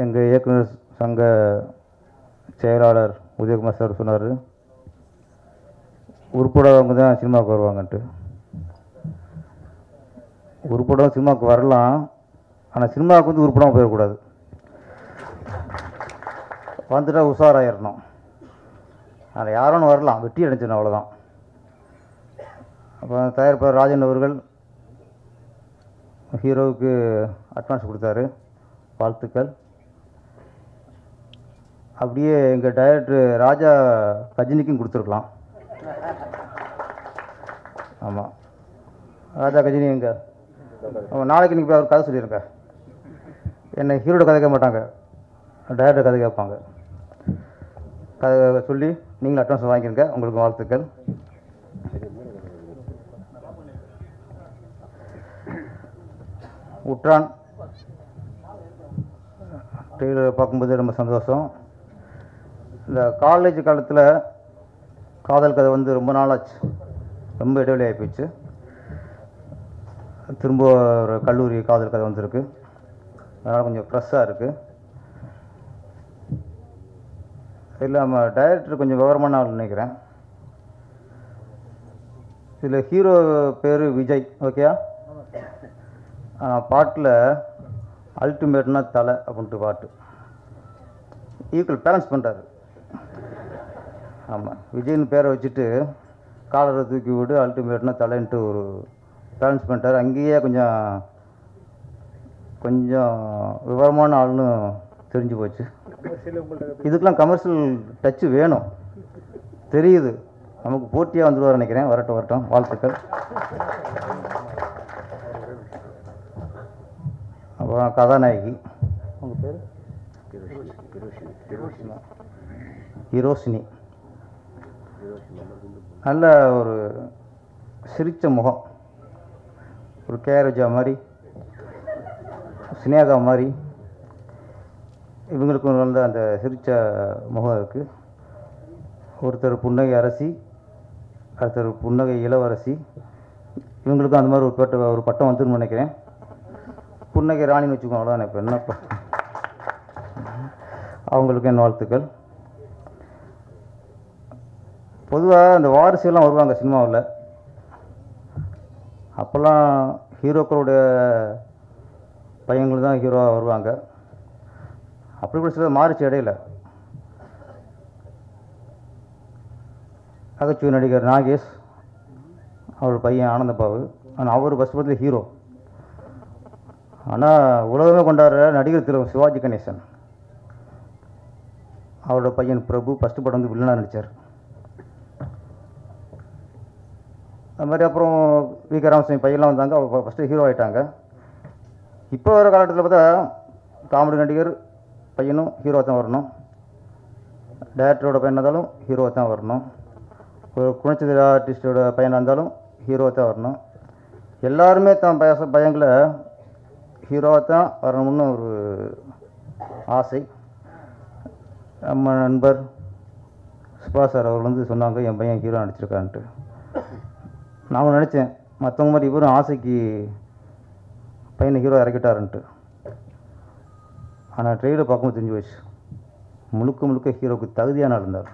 எங்கள் இயக்குனர் சங்க செயலாளர் உதயகுமார் சார் சொன்னார் உருப்படாதவங்க தான் சினிமாவுக்கு வருவாங்கன்ட்டு உருப்படாத சினிமாவுக்கு வரலாம் ஆனால் சினிமாவுக்கு வந்து உருப்படாமல் போயிடக்கூடாது வந்துட்டா உஷாராயிடணும் அதில் யாரும் வரலாம் வெட்டி அடைஞ்சிடணும் அவ்வளோதான் அப்போ தயாரிப்பாளர் ராஜன் அவர்கள் ஹீரோவுக்கு அட்வான்ஸ் கொடுத்தாரு வாழ்த்துக்கள் அப்படியே எங்கள் டைரக்டர் ராஜா கஜினிக்கும் கொடுத்துருக்கலாம் ஆமாம் ராஜா கஜினி எங்க ஆமாம் நாளைக்கு நீங்கள் போய் அவர் கதை சொல்லிடுங்க என்னை ஹீரோட கதை கேட்க மாட்டாங்க டைரக்டர் கதை கேட்பாங்க கதை சொல்லி நீங்களும் அட்வான்ஸ் வாங்கிக்கோங்க உங்களுக்கு வாழ்த்துக்கள் உற்றான் ட்ரெயிலர் பார்க்கும்போது ரொம்ப சந்தோஷம் இந்த காலேஜ் காலத்தில் காதல் கதை வந்து ரொம்ப நாளாச்சு ரொம்ப இடைவெளி ஆகிப்போச்சு திரும்ப ஒரு கல்லூரி காதல் கதை வந்திருக்கு அதனால் கொஞ்சம் ஃப்ரெஷ்ஷாக இருக்குது இல்லாமல் டைரக்டர் கொஞ்சம் விவரமான ஆள் நினைக்கிறேன் இதில் ஹீரோ பேர் விஜய் ஓகேயா பாட்டில் அல்டிமேட்னா தலை அப்படின்ட்டு பாட்டு ஈக்குவல் பேலன்ஸ் பண்ணுறாரு ஆமாம் விஜய்னு பேரை வச்சுட்டு காலரை தூக்கி விடு அல்டிமேட்னா தலைன்ட்டு ஒரு பேலன்ஸ் பண்ணிட்டாரு அங்கேயே கொஞ்சம் கொஞ்சம் விவரமான ஆள்னு தெரிஞ்சு போச்சு இதுக்கெலாம் கமர்ஷியல் டச்சு வேணும் தெரியுது நமக்கு போட்டியாக வந்துடுவார் நினைக்கிறேன் வரட்டும் வரட்டும் வாழ்த்துக்கள் அப்புறம் கதாநாயகி உங்கள் பேர் ஹீரோஷினி நல்ல ஒரு சிரித்த முகம் ஒரு கேரஜா மாதிரி சினேகா மாதிரி இவங்களுக்கும் நல்ல அந்த சிரித்த முகம் இருக்குது ஒருத்தர் புன்னகை அரசி ஒருத்தர் புன்னகை இளவரசி இவங்களுக்கும் அந்த மாதிரி ஒரு பட்ட ஒரு பட்டம் வந்துன்னு நினைக்கிறேன் புன்னகை ராணின்னு வச்சுக்கோங்க அவ்வளோதான் இப்போ என்னப்பா அவங்களுக்கு என் வாழ்த்துக்கள் பொதுவாக அந்த வாரிசுலாம் வருவாங்க சினிமாவில் அப்போல்லாம் ஹீரோக்களுடைய பையங்கள் தான் ஹீரோவாக வருவாங்க அப்படி கூட சில மாறிச்சு இடையில நகைச்சுவை நடிகர் நாகேஷ் அவர் பையன் ஆனந்தபாபு ஆனால் அவர் ஃபஸ்ட் படத்தில் ஹீரோ ஆனால் உலகமே கொண்டாடுற நடிகர் திரு சிவாஜி கணேசன் அவரோட பையன் பிரபு ஃபஸ்ட்டு படம் வந்து வில்லனாக நடித்தார் அது மாதிரி அப்புறம் வி கே ராமசாமி பையன்லாம் வந்தாங்க அவங்க ஃபஸ்ட்டு ஹீரோ ஆகிட்டாங்க இப்போ வர காலகட்டத்தில் பார்த்தா காமெடி நடிகர் பையனும் ஹீரோ தான் வரணும் டேரக்டரோட பையனாக இருந்தாலும் ஹீரோ தான் வரணும் ஒரு குணச்சித்திர ஆர்டிஸ்டோட பையனாக இருந்தாலும் ஹீரோ தான் வரணும் எல்லாருமே தான் பய பையங்களை ஹீரோவாக தான் வரணும்னு ஒரு ஆசை நம்ம நண்பர் சுபா சார் அவர் வந்து சொன்னாங்க என் பையன் ஹீரோ நடிச்சிருக்கான்ட்டு நான் நினச்சேன் மற்றவங்க மாதிரி இவரும் ஆசைக்கு பையனை ஹீரோ இறக்கிட்டாருன்ட்டு ஆனால் ட்ரெயிலர் பார்க்கும்போது தெரிஞ்சு போச்சு முழுக்க முழுக்க ஹீரோவுக்கு தகுதியான ஆள் இருந்தார்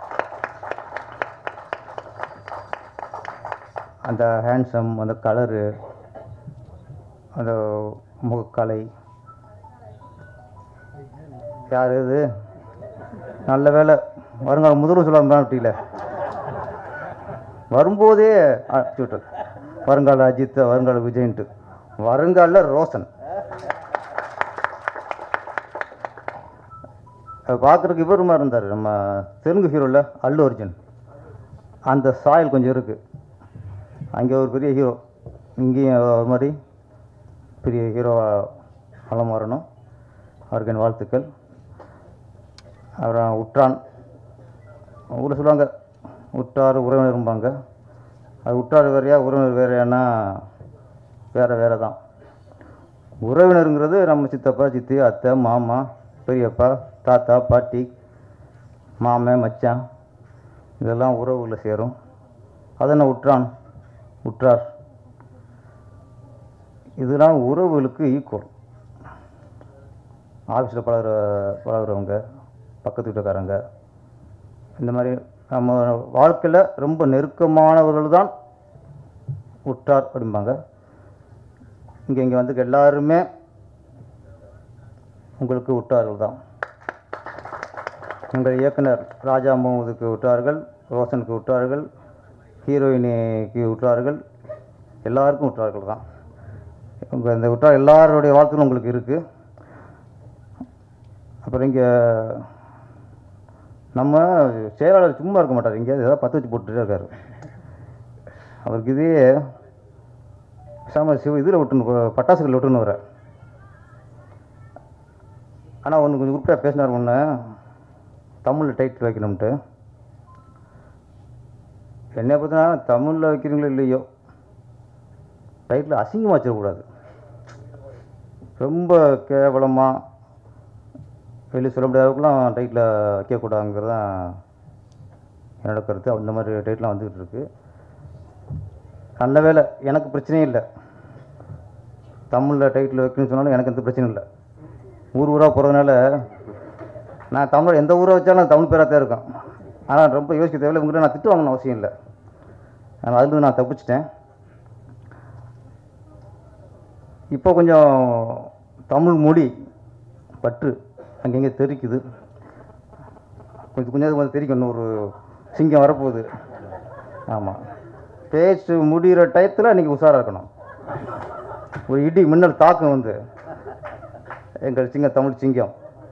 அந்த ஹேண்ட்ஸம் அந்த கலரு அந்த முகக்கலை யார் இது நல்ல வேலை வருங்கால முதல்வர் சொல்லாம விட்டீங்களே வரும்போதே விட்டு வருங்கால அஜித் வருங்கால விஜய்ன்ட்டு வருங்கால ரோஷன் பார்க்குறதுக்கு இவர் மாதிரி இருந்தார் நம்ம தெலுங்கு ஹீரோவில் அல்லு அர்ஜுன் அந்த சாயல் கொஞ்சம் இருக்குது அங்கே ஒரு பெரிய ஹீரோ இங்கேயும் ஒரு மாதிரி பெரிய ஹீரோவாக வளம் வரணும் அவருக்கு என் வாழ்த்துக்கள் அப்புறம் உற்றான் ஊரில் சொல்லுவாங்க உற்றார் உறவினரும்பாங்க அது உற்றார் வேறையா உறவினர் வேறையானா வேறு வேறு தான் உறவினருங்கிறது நம்ம சித்தப்பா சித்தி அத்தை மாமா பெரியப்பா தாத்தா பாட்டி மாமன் மச்சான் இதெல்லாம் உறவுகளில் சேரும் அதென்ன உற்றான் உற்றார் இதெல்லாம் உறவுகளுக்கு ஈக்குவல் ஆஃபீஸில் பழகுற பழகுறவங்க பக்கத்து வீட்டுக்காரங்க இந்த மாதிரி நம்ம வாழ்க்கையில் ரொம்ப நெருக்கமானவர்கள் தான் உற்றார் அப்படிம்பாங்க இங்கே இங்கே வந்து எல்லாருமே உங்களுக்கு உற்றார்கள் தான் எங்கள் இயக்குனர் ராஜா முகமதுக்கு விட்டார்கள் ரோஷனுக்கு விட்டார்கள் ஹீரோயினிக்கு விட்டார்கள் எல்லாருக்கும் விட்டார்கள் தான் உங்கள் இந்த விட்டார் எல்லாருடைய வாழ்த்துக்களும் உங்களுக்கு இருக்குது அப்புறம் இங்கே நம்ம செயலாளர் சும்மா இருக்க மாட்டார் எங்கேயாவது ஏதாவது பற்ற வச்சு போட்டுட்டே இருக்காரு அவருக்கு இதே சாம சிவ இதில் விட்டுன்னு போ- பட்டாசுகள் விட்டுன்னு வர ஆனால் ஒன்று கொஞ்சம் உருப்படியாக பேசினார் ஒன்று தமிழில் டைட்டில் வைக்கணும்ட்டு என்னை பார்த்தீங்கன்னா தமிழில் வைக்கிறீங்களோ இல்லையோ டைட்டில் அசிங்கமாக வச்சிடக்கூடாது ரொம்ப கேவலமாக வெளியே சொல்ல முடியாதவங்களும் டைட்டில் வைக்கக்கூடாதுங்கிறது தான் என்னோட கருத்து அந்த மாதிரி டைட்டிலாம் வந்துக்கிட்டு இருக்கு நல்ல வேலை எனக்கு பிரச்சனையே இல்லை தமிழில் டைட்டில் வைக்கணும்னு சொன்னாலும் எனக்கு எந்த பிரச்சனையும் இல்லை ஊர் ஊராக போகிறதுனால நான் தமிழ் எந்த ஊரை வச்சாலும் தமிழ் பேராக தான் இருக்கும் ஆனால் ரொம்ப யோசிக்க தேவையில்லை உங்கள்கிட்ட நான் திட்டு வாங்கணும் அவசியம் இல்லை ஆனால் அதுலேருந்து நான் தப்பிச்சிட்டேன் இப்போ கொஞ்சம் தமிழ் மொழி பற்று அங்கங்கே தெரிக்குது கொஞ்சம் கொஞ்சம் கொஞ்சம் தெரிக்கும் இன்னும் ஒரு சிங்கம் வரப்போகுது ஆமாம் பேச்சு முடிகிற டயத்தில் நீங்கள் உஷாராக இருக்கணும் ஒரு இடி மின்னல் தாக்கம் வந்து எங்கள் சிங்கம் தமிழ் சிங்கம்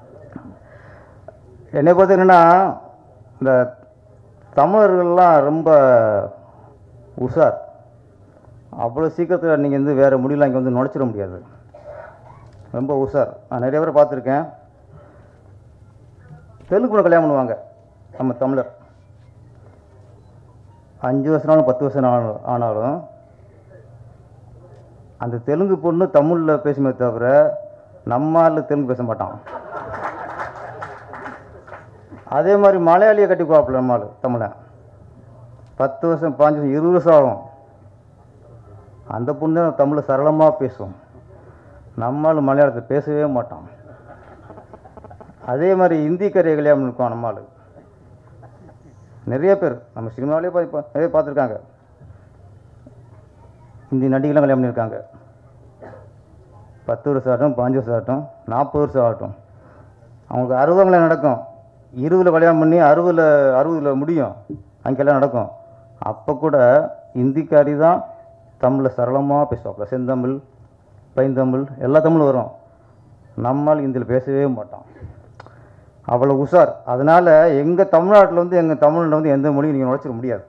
என்னை பொறுத்த என்னென்னா இந்த தமிழர்கள்லாம் ரொம்ப உஷார் அவ்வளோ சீக்கிரத்தில் நீங்கள் வந்து வேறு மொழியெலாம் இங்கே வந்து நுழைச்சிட முடியாது ரொம்ப உஷார் நான் நிறைய பேரை பார்த்துருக்கேன் தெலுங்கு பொண்ணு கல்யாணம் பண்ணுவாங்க நம்ம தமிழர் அஞ்சு வருஷம்னாலும் பத்து வருஷம் ஆனாலும் ஆனாலும் அந்த தெலுங்கு பொண்ணு தமிழில் பேசுமே தவிர நம்மால் தெலுங்கு பேச மாட்டான் அதே மாதிரி மலையாளியை கட்டிக்குவாப்புல நம்மால் தமிழன் பத்து வருஷம் பாஞ்சு வருஷம் இருபது வருஷம் ஆகும் அந்த பொண்ணு தமிழை சரளமாக பேசும் நம்மால் மலையாளத்தை பேசவே மாட்டான் அதே மாதிரி இந்திக்கரையை கல்யாணம் இருக்கும் நம்மால் நிறைய பேர் நம்ம சினிமாவிலே பா பா- நிறைய பார்த்துருக்காங்க இந்தி நடிகர்லாம் கல்யாணம் பண்ணியிருக்காங்க பத்து வருஷம் ஆகட்டும் பாஞ்சு வருஷம் ஆகட்டும் நாற்பது வருஷம் ஆகட்டும் அவங்களுக்கு அறுபதுல நடக்கும் இருபதில் கல்யாணம் பண்ணி அறுபதில் அறுபதில் முடியும் அங்கெல்லாம் நடக்கும் அப்போ கூட இந்திக்காரி தான் தமிழில் சரளமாக பேசுவாப்புல செந்தமிழ் பைந்தமிழ் எல்லா தமிழும் வரும் நம்மால் இந்தியில் பேசவே மாட்டோம் அவ்வளோ உஷார் அதனால் எங்கள் தமிழ்நாட்டில் வந்து எங்கள் தமிழில் வந்து எந்த மொழியும் நீங்கள் நுழைச்சிட முடியாது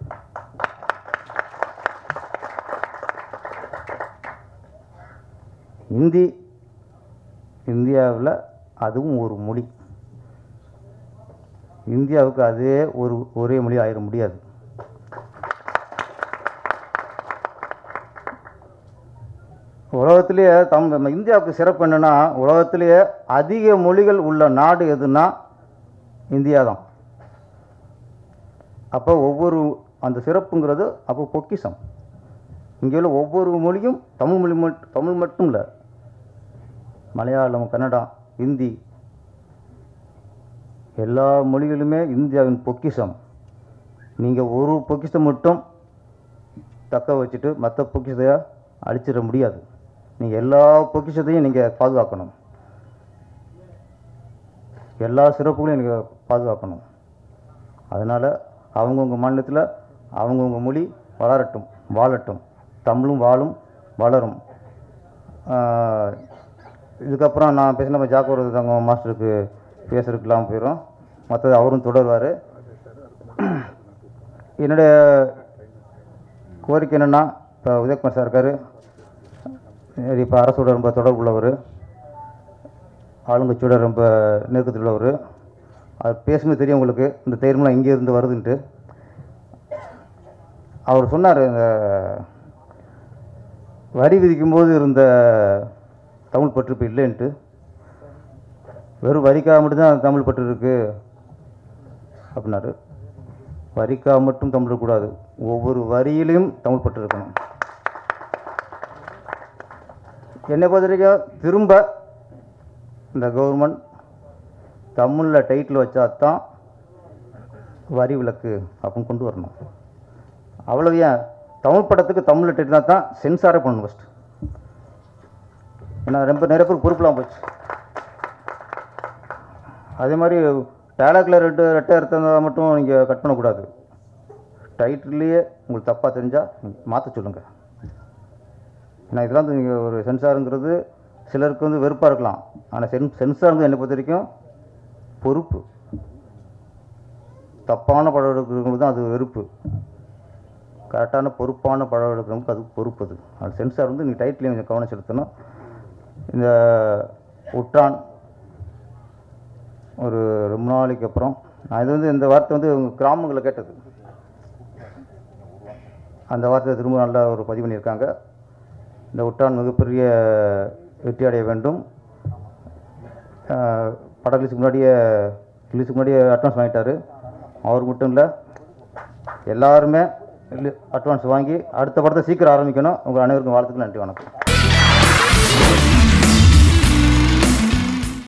இந்தி இந்தியாவில் அதுவும் ஒரு மொழி இந்தியாவுக்கு அதே ஒரு ஒரே மொழி ஆயிட முடியாது உலகத்திலேயே தம் நம்ம இந்தியாவுக்கு சிறப்பு என்னென்னா உலகத்திலேயே அதிக மொழிகள் உள்ள நாடு எதுன்னா இந்தியா தான் அப்போ ஒவ்வொரு அந்த சிறப்புங்கிறது அப்போ பொக்கிஷம் இங்கே உள்ள ஒவ்வொரு மொழியும் தமிழ் மொழி மட்டும் தமிழ் மட்டும் இல்லை மலையாளம் கன்னடா ஹிந்தி எல்லா மொழிகளுமே இந்தியாவின் பொக்கிஷம் நீங்கள் ஒரு பொக்கிஷம் மட்டும் தக்க வச்சுட்டு மற்ற பொக்கிஷத்தை அழிச்சிட முடியாது நீங்கள் எல்லா பொக்கிஷத்தையும் நீங்கள் பாதுகாக்கணும் எல்லா சிறப்புகளையும் நீங்கள் பாதுகாக்கணும் அதனால் அவங்கவுங்க மாநிலத்தில் அவங்கவுங்க மொழி வளரட்டும் வாழட்டும் தமிழும் வாழும் வளரும் ஆஹ் இதுக்கப்புறம் நான் பேசின நம்ம ஜாக்கோர் தங்க மாஸ்டருக்கு பேசுறதுக்கு இல்லாமல் போயிடும் மற்றது அவரும் தொடருவார் என்னுடைய கோரிக்கை என்னென்னா இப்போ உதயகுமார் சார் இருக்கார் இப்போ அரசோட ரொம்ப தொடர்பு உள்ளவர் ஆளுங்கட்சியோட ரொம்ப நெருக்கத்தில் உள்ளவர் அவர் பேசும்போது தெரியும் உங்களுக்கு இந்த தேர்மெலாம் இங்கே இருந்து வருதுன்ட்டு அவர் சொன்னார் இந்த வரி விதிக்கும்போது இருந்த தமிழ் பற்று இப்போ இல்லைன்ட்டு வெறும் வரிக்காக மட்டும்தான் தமிழ் பற்று இருக்கு அப்படின்னாரு வரிக்காக மட்டும் தமிழ் இருக்கக்கூடாது ஒவ்வொரு வரியிலையும் தமிழ் பற்று இருக்கணும் என்னை பொறுத்த வரைக்கும் திரும்ப இந்த கவர்மெண்ட் தமிழில் டைட்டில் வச்சா தான் வரி விலக்கு அப்படின்னு கொண்டு வரணும் அவ்வளவு ஏன் தமிழ் படத்துக்கு தமிழில் டைட்டில் தான் சென்சாரே பண்ணணும் ஃபஸ்ட்டு ஏன்னா ரொம்ப நிறைய பேர் பொறுப்புலாம் போச்சு அதே மாதிரி டேலாக்ல ரெண்டு ரெட்டை எடுத்ததை மட்டும் நீங்கள் கட் பண்ணக்கூடாது டைட்டில்லையே உங்களுக்கு தப்பாக தெரிஞ்சால் மாற்ற சொல்லுங்கள் ஏன்னா இதெல்லாம் வந்து நீங்கள் ஒரு சென்சாருங்கிறது சிலருக்கு வந்து வெறுப்பாக இருக்கலாம் ஆனால் சென் சென்சாருங்கிறது என்னை பொறுத்த வரைக்கும் பொறுப்பு தப்பான படம் எடுக்கிறவங்களுக்கு தான் அது வெறுப்பு கரெக்டான பொறுப்பான படம் எடுக்கிறவங்களுக்கு அது பொறுப்பு அது அது சென்சார் வந்து நீங்கள் டைட்டிலையும் கொஞ்சம் கவனம் செலுத்தணும் இந்த உட்ரான் ஒரு ரொம்ப நாளைக்கு அப்புறம் நான் இது வந்து இந்த வார்த்தை வந்து கிராமங்களில் கேட்டது அந்த வார்த்தையை திரும்ப நல்லா ஒரு பதிவு பண்ணியிருக்காங்க இந்த உட்ரான் மிகப்பெரிய வெற்றி அடைய வேண்டும் அஹ், படம் ரிலீஸுக்கு முன்னாடியே ரிலீஸுக்கு முன்னாடியே அட்வான்ஸ் வாங்கிட்டாரு அவர் மட்டும் இல்லை எல்லாருமே அட்வான்ஸ் வாங்கி அடுத்த படத்தை சீக்கிரம் ஆரம்பிக்கணும் உங்கள் அனைவருக்கும் வாழ்த்துக்கள் நன்றி வணக்கம்